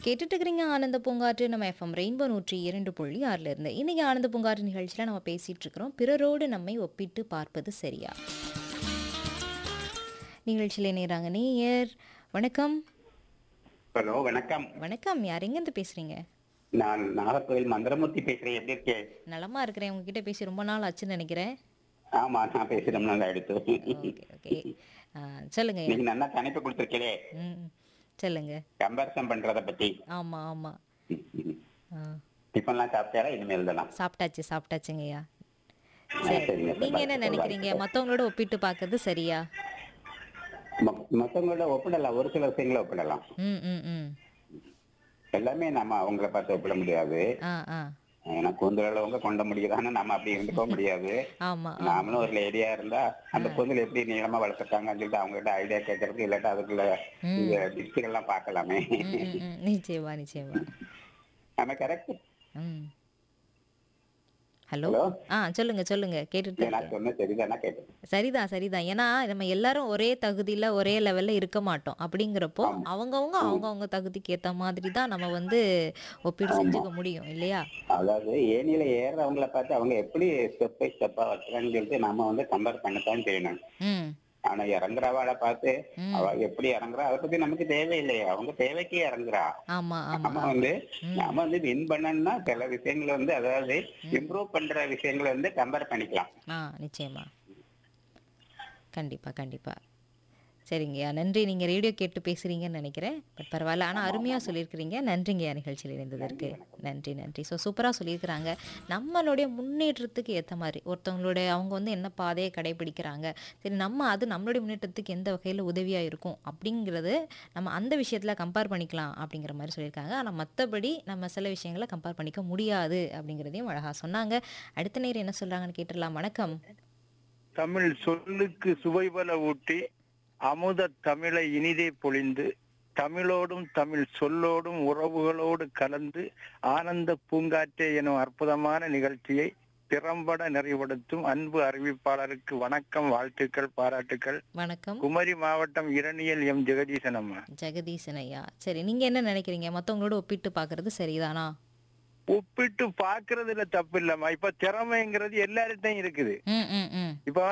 கேட்டுட்டு இருக்கிறீங்க ஆனந்த பூங்காற்று நம்ம எஃப்எம் ரெயின்போ நூற்றி இரண்டு புள்ளி ஆறுல இருந்து இன்னைக்கு ஆனந்த பூங்காற்று நிகழ்ச்சியில் நம்ம பேசிட்டு இருக்கிறோம் பிறரோடு நம்மை ஒப்பிட்டு பார்ப்பது சரியா நிகழ்ச்சியில் நேராங்க நேயர் வணக்கம் ஹலோ வணக்கம் வணக்கம் யார் எங்கேருந்து பேசுறீங்க நான் நாகர்கோவில் மந்திரமூர்த்தி பேசுறேன் எப்படி இருக்கே நலமா இருக்கிறேன் உங்ககிட்ட பேசி ரொம்ப நாள் ஆச்சுன்னு நினைக்கிறேன் ஆமா நான் பேசுறேன் நல்லா எடுத்து ஓகே ஓகே சொல்லுங்க நீங்க நல்லா கணிப்பு கொடுத்துருக்கீங்களே ம் சொல்லுங்க கம்பேரிசன் பண்றத பத்தி ஆமா ஆமா ஆ, டிஃபன்லாம் சாப்பிட்டாரா இனிமேல் தானா சாப்பிட்டாச்சு சாப்பிட்டாச்சுங்கய்யா ஆ, சரி சரிங்க நீங்க என்ன நினைக்கிறீங்க மத்தவங்களோட ஒப்பிட்டு பார்க்கறது சரியா ம- மத்தவங்களோட ஒப்பிடலாம் ஒரு சில விஷயங்களை ஒப்பிடலாம் ம் ம் ம் எல்லாமே நம்ம அவங்கள பார்த்து ஒப்பிட முடியாது ஆ ஆ ஏன்னா கூந்தலவங்க கொண்ட முடியுதான்னு நம்ம அப்படி இருந்துக்க முடியாது ஆமா ஆ. நாமளும் ஒரு லேடியா இருந்தா அந்த கூந்தல் எப்படி நீளமா வளர்த்துருக்காங்கன்னு சொல்லிட்டு அவங்க கிட்ட ஐடியா கேட்கறதுக்கு இல்லாட்டா அதுக்குள்ள டிப்ஸுகள் எல்லாம் பார்க்கலாமே ம், ம், ம். நிச்சயமா நிச்சயமா நம்ம கரெக்ட் ம் ஹலோ ஹலோ ஆ சொல்லுங்க சொல்லுங்க கேட்டுட்டு தான் நான் இருக்கேன். சொன்ன சரிதானா கேட்டேன் சரிதான் சரிதான் ஏன்னா நம்ம எல்லாரும் ஒரே தகுதியில ஒரே லெவல்ல இருக்க மாட்டோம் அப்படிங்கிறப்போ அவங்கவங்க அவங்கவங்க தகுதிக்கு ஏத்த மாதிரி தான் நம்ம வந்து ஒப்பீடு செஞ்சுக்க முடியும் இல்லையா அதாவது ஏனியில ஏறுறவங்கள பார்த்து அவங்க எப்படி ஸ்டெப் பை ஸ்டெப்பா வச்சுறாங்கன்னு சொல்லிட்டு நம்ம வந்து கம்பேர் பண்ணத்தான் செய்யணும் ம் ஆனா இறங்குறவாளை பார்த்து ம். அவ எப்படி இறங்குறா அதை பத்தி நமக்கு தேவையில்லையே அவங்க தேவைக்கு இறங்குறா ஆமா ஆமா நம்ம வந்து நம்ம வந்து வின் பண்ணணும்னா சில விஷயங்களை வந்து அதாவது இம்ப்ரூவ் பண்ற விஷயங்களை வந்து கம்பேர் பண்ணிக்கலாம் ஆ நிச்சயமா கண்டிப்பா கண்டிப்பா சரிங்கய்யா நன்றி நீங்கள் ரேடியோ கேட்டு பேசுகிறீங்கன்னு நினைக்கிறேன் பட் பரவாயில்ல ஆனால் அருமையாக சொல்லியிருக்கிறீங்க நன்றிங்கய்யா நிகழ்ச்சியில் இணைந்ததற்கு நன்றி நன்றி ஸோ சூப்பராக சொல்லியிருக்கிறாங்க நம்மளுடைய முன்னேற்றத்துக்கு ஏற்ற மாதிரி ஒருத்தவங்களுடைய அவங்க வந்து என்ன பாதையை கடைபிடிக்கிறாங்க சரி நம்ம அது நம்மளுடைய முன்னேற்றத்துக்கு எந்த வகையில் உதவியாக இருக்கும் அப்படிங்கிறது நம்ம அந்த விஷயத்தில் கம்பேர் பண்ணிக்கலாம் அப்படிங்கிற மாதிரி சொல்லியிருக்காங்க ஆனால் மற்றபடி நம்ம சில விஷயங்களை கம்பேர் பண்ணிக்க முடியாது அப்படிங்கிறதையும் அழகாக சொன்னாங்க அடுத்த நேரம் என்ன சொல்கிறாங்கன்னு கேட்டுடலாம் வணக்கம் தமிழ் சொல்லுக்கு சுவைபல ஊட்டி அமுத தமிழை இனிதே பொழிந்து தமிழோடும் தமிழ் சொல்லோடும் உறவுகளோடு கலந்து ஆனந்த பூங்காற்றே எனும் அற்புதமான நிகழ்ச்சியை திறம்பட நிறைவுபடுத்தும் அன்பு அறிவிப்பாளருக்கு வணக்கம் வாழ்த்துக்கள் பாராட்டுக்கள் வணக்கம் குமரி மாவட்டம் இரணியல் எம் ஜெகதீசன் அம்மா ஜெகதீசன் ஐயா சரி நீங்க என்ன நினைக்கிறீங்க மத்தவங்களோட ஒப்பிட்டு பார்க்கிறது சரிதானா ஒப்பிட்டு பாக்குறதுல தப்பு இல்லம்மா இப்ப திறமைங்கிறது எல்லார்கிட்டையும் இருக்குது ம் ம் ம் இப்ப